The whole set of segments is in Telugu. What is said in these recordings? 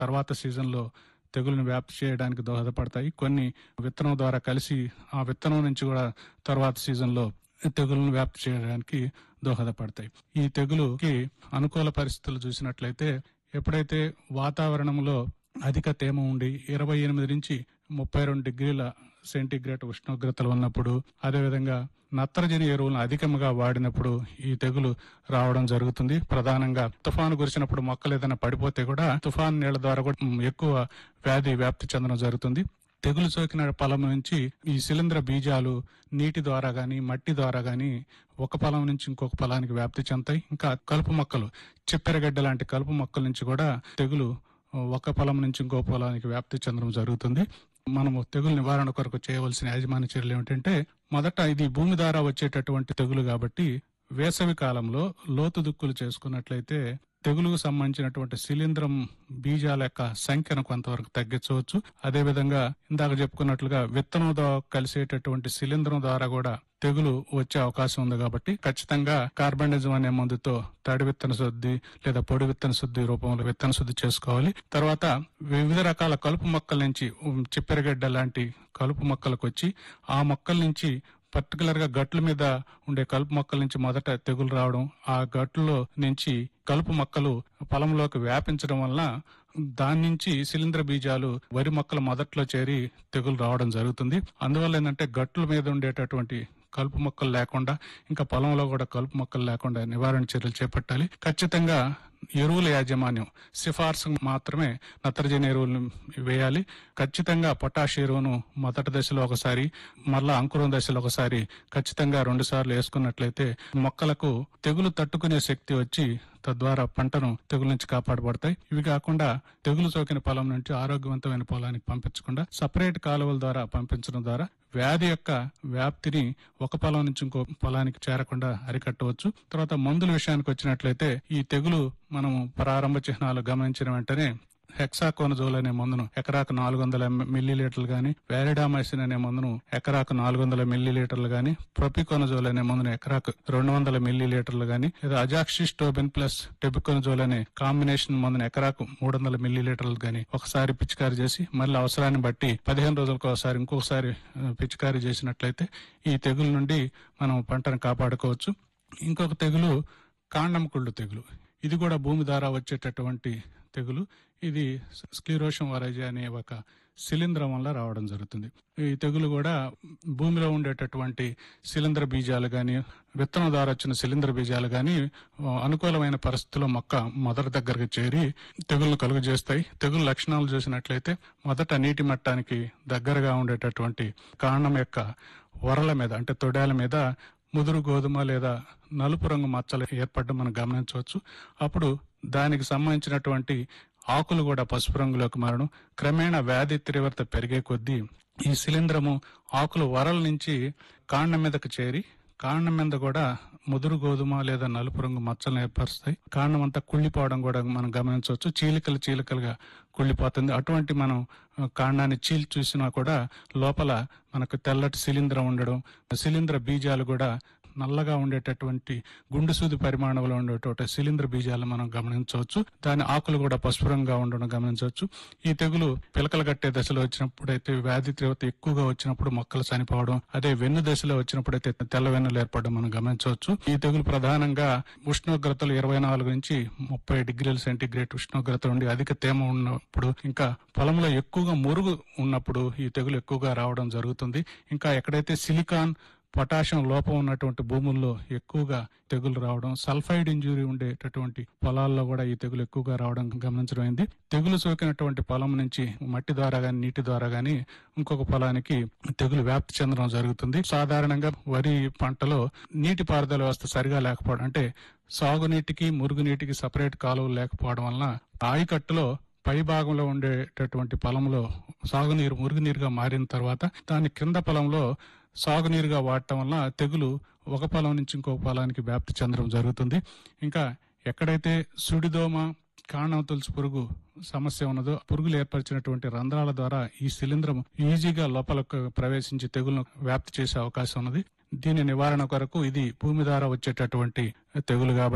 తర్వాత సీజన్లో తెగులును వ్యాప్తి చేయడానికి దోహదపడతాయి కొన్ని విత్తనం ద్వారా కలిసి ఆ విత్తనం నుంచి కూడా తర్వాత సీజన్లో తెగులను వ్యాప్తి చేయడానికి దోహదపడతాయి ఈ తెగులుకి అనుకూల పరిస్థితులు చూసినట్లయితే ఎప్పుడైతే వాతావరణంలో అధిక తేమ ఉండి ఇరవై ఎనిమిది నుంచి ముప్పై రెండు డిగ్రీల సెంటీగ్రేడ్ ఉష్ణోగ్రతలు ఉన్నప్పుడు అదేవిధంగా నత్రజని ఎరువులను అధికంగా వాడినప్పుడు ఈ తెగులు రావడం జరుగుతుంది ప్రధానంగా తుఫాను కురిసినప్పుడు మొక్కలు ఏదైనా పడిపోతే కూడా తుఫాను నీళ్ల ద్వారా కూడా ఉమ్, ఎక్కువ వ్యాధి వ్యాప్తి చెందడం జరుగుతుంది తెగులు సోకిన పొలం నుంచి ఈ శిలీంధ్ర బీజాలు నీటి ద్వారా గాని మట్టి ద్వారా గాని ఒక పొలం నుంచి ఇంకొక పొలానికి వ్యాప్తి చెందుతాయి ఇంకా కలుపు మొక్కలు చిప్పెరగడ్డ లాంటి కలుపు మొక్కల నుంచి కూడా తెగులు ఒక పొలం నుంచి ఇంకో పొలానికి వ్యాప్తి చెందడం జరుగుతుంది మనము తెగులు నివారణ కొరకు చేయవలసిన యాజమాన్య చర్యలు ఏమిటంటే మొదట ఇది భూమి ద్వారా వచ్చేటటువంటి తెగులు కాబట్టి వేసవి కాలంలో లోతు దుక్కులు చేసుకున్నట్లయితే తెగులుకు సంబంధించినటువంటి శిలీంధ్రం బీజాల యొక్క సంఖ్యను కొంతవరకు తగ్గించవచ్చు అదేవిధంగా ఇందాక చెప్పుకున్నట్లుగా విత్తనంతో కలిసేటటువంటి శిలీంధ్రం ద్వారా కూడా తెగులు వచ్చే అవకాశం ఉంది కాబట్టి ఖచ్చితంగా కార్బనిజం అనే మందుతో తడి విత్తన శుద్ధి లేదా పొడి విత్తన శుద్ధి రూపంలో విత్తన శుద్ధి చేసుకోవాలి తర్వాత వివిధ రకాల కలుపు మొక్కల నుంచి ఉమ్, చిప్పెరగడ్డ లాంటి కలుపు మొక్కలకు వచ్చి ఆ మొక్కల నుంచి పర్టికులర్ గా గట్ల మీద ఉండే కలుపు మొక్కల నుంచి మొదట తెగులు రావడం ఆ గట్లలో నుంచి కలుపు మొక్కలు పొలంలోకి వ్యాపించడం వలన దాని నుంచి శిలీంద్ర బీజాలు వరి మొక్కల మొదట్లో చేరి తెగులు రావడం జరుగుతుంది అందువల్ల ఏంటంటే గట్ల మీద ఉండేటటువంటి కలుపు మొక్కలు లేకుండా ఇంకా పొలంలో కూడా కలుపు మొక్కలు లేకుండా నివారణ చర్యలు చేపట్టాలి ఖచ్చితంగా ఎరువుల యాజమాన్యం సిఫార్సు మాత్రమే నత్రజని ఎరువులను వేయాలి ఖచ్చితంగా పొటాష్ ఎరువును మొదటి దశలో ఒకసారి మరలా అంకురం దశలో ఒకసారి ఖచ్చితంగా రెండు సార్లు వేసుకున్నట్లయితే మొక్కలకు తెగులు తట్టుకునే శక్తి వచ్చి తద్వారా పంటను తెగులు నుంచి కాపాడబడతాయి ఇవి కాకుండా తెగులు సోకిన పొలం నుంచి ఆరోగ్యవంతమైన పొలానికి పంపించకుండా సపరేట్ కాలువల ద్వారా పంపించడం ద్వారా వ్యాధి యొక్క వ్యాప్తిని ఒక పొలం నుంచి ఇంకో పొలానికి చేరకుండా అరికట్టవచ్చు తర్వాత మందుల విషయానికి వచ్చినట్లయితే ఈ తెగులు మనము ప్రారంభ చిహ్నాలు గమనించిన వెంటనే హెక్సాకోనజోల్ అనే మందును ఎకరాకు నాలుగు వందల మిల్లీ లీటర్లు గాని వ్యారిడామైసిన్ అనే మందును ఎకరాకు నాలుగు వందల మిల్లీ లీటర్లు గాని ప్రొపికోనజోల్ అనే మందును ఎకరాకు రెండు వందల మిల్లీ లీటర్లు గాని లేదా అజాక్సిస్టోబెన్ ప్లస్ టెబికోనజోల్ అనే కాంబినేషన్ మందును ఎకరాకు మూడు వందల మిల్లీ లీటర్లు గాని ఒకసారి పిచికారి చేసి మళ్ళీ అవసరాన్ని బట్టి పదిహేను రోజులకు ఒకసారి ఇంకొకసారి ఆ, పిచికారి చేసినట్లయితే ఈ తెగుల నుండి మనం పంటను కాపాడుకోవచ్చు ఇంకొక తెగులు కాండం కుళ్ళు తెగులు ఇది కూడా భూమి ద్వారా వచ్చేటటువంటి తెగులు ఇది స్క్లీరోషం వరైజా అనే ఒక శిలీంధ్రం వల్ల రావడం జరుగుతుంది ఈ తెగులు కూడా భూమిలో ఉండేటటువంటి శిలీంధ్ర బీజాలు గాని విత్తనం ద్వారా వచ్చిన శిలీంధ్ర బీజాలు గాని ఆ, అనుకూలమైన పరిస్థితుల్లో మొక్క మొదటి దగ్గరకు చేరి తెగులను కలుగజేస్తాయి తెగులు లక్షణాలు చూసినట్లయితే మొదట నీటి మట్టానికి దగ్గరగా ఉండేటటువంటి కాండం యొక్క వరల మీద అంటే తొడాల మీద ముదురు గోధుమ లేదా నలుపు రంగు మచ్చలు ఏర్పడడం మనం గమనించవచ్చు అప్పుడు దానికి సంబంధించినటువంటి ఆకులు కూడా పసుపు రంగులోకి మారడం క్రమేణా వ్యాధి తీవ్రత పెరిగే కొద్దీ ఈ శిలీంధ్రము ఆకులు వరల నుంచి కాండం మీదకు చేరి కాండం మీద కూడా ముదురు గోధుమ లేదా నలుపు రంగు మచ్చలను ఏర్పరుస్తాయి కాండం అంతా కుళ్ళిపోవడం కూడా మనం గమనించవచ్చు చీలికలు చీలికలుగా కుళ్ళిపోతుంది అటువంటి మనం ఆ, కాండాన్ని చీల్చి చూసినా కూడా లోపల మనకు తెల్లటి శిలీంధ్రం ఉండడం శిలీంధ్ర బీజాలు కూడా నల్లగా ఉండేటటువంటి గుండు సూది పరిమాణంలో ఉండేటువంటి శిలీంధ్ర బీజాలను మనం గమనించవచ్చు దాని ఆకులు కూడా పసుపు రంగుగా ఉండడం గమనించవచ్చు ఈ తెగులు పిలకలు కట్టే దశలో వచ్చినప్పుడు అయితే వ్యాధి తీవ్రత ఎక్కువగా వచ్చినప్పుడు మొక్కలు చనిపోవడం అదే వెన్ను దశలో వచ్చినప్పుడు అయితే తెల్ల వెన్నులు ఏర్పడడం మనం గమనించవచ్చు ఈ తెగులు ప్రధానంగా ఉష్ణోగ్రతలు ఇరవై నాలుగు నుంచి ముప్పై డిగ్రీల సెంటీగ్రేడ్ ఉష్ణోగ్రత ఉండి అధిక తేమ ఉన్నప్పుడు ఇంకా పొలంలో ఎక్కువగా మురుగు ఉన్నప్పుడు ఈ తెగులు ఎక్కువగా రావడం జరుగుతుంది ఇంకా ఎక్కడైతే సిలికాన్ పొటాషియం లోపం ఉన్నటువంటి భూముల్లో ఎక్కువగా తెగులు రావడం సల్ఫైడ్ ఇంజురీ ఉండేటటువంటి పొలాల్లో కూడా ఈ తెగులు ఎక్కువగా రావడం గమనించడం అయింది తెగులు సోకినటువంటి పొలం నుంచి మట్టి ద్వారా గాని నీటి ద్వారా గాని ఇంకొక పొలానికి తెగులు వ్యాప్తి చెందడం జరుగుతుంది సాధారణంగా వరి పంటలో నీటి పారుదల వ్యవస్థ సరిగా లేకపోవడం అంటే సాగునీటికి మురుగునీటికి సపరేట్ కాలువలు లేకపోవడం వలన ఆయకట్టులో పై భాగంలో ఉండేటటువంటి పొలంలో సాగునీరు మురుగునీరుగా మారిన తర్వాత దాని కింద పొలంలో సాగునీరుగా వాడటం వల్ల తెగులు ఒక పొలం నుంచి ఇంకో పొలానికి వ్యాప్తి చెందడం జరుగుతుంది ఇంకా ఎక్కడైతే సుడిదోమ కాండం తులసి పురుగు సమస్య ఉన్నదో పురుగులు ఏర్పరిచినటువంటి రంధ్రాల ద్వారా ఈ శిలీంధ్రం ఈజీగా లోపలకు ప్రవేశించి తెగులను వ్యాప్తి చేసే అవకాశం ఉన్నది దీని నివారణ కొరకు ఇది భూమి ద్వారా వచ్చేటటువంటి తెగులు కాబట్టి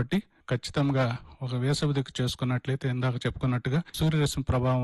ఖచ్చితంగా ఒక వేసవి దిక్కు చేసుకున్నట్లయితే ఇందాక చెప్పుకున్నట్టుగా సూర్యరశ్మి ప్రభావం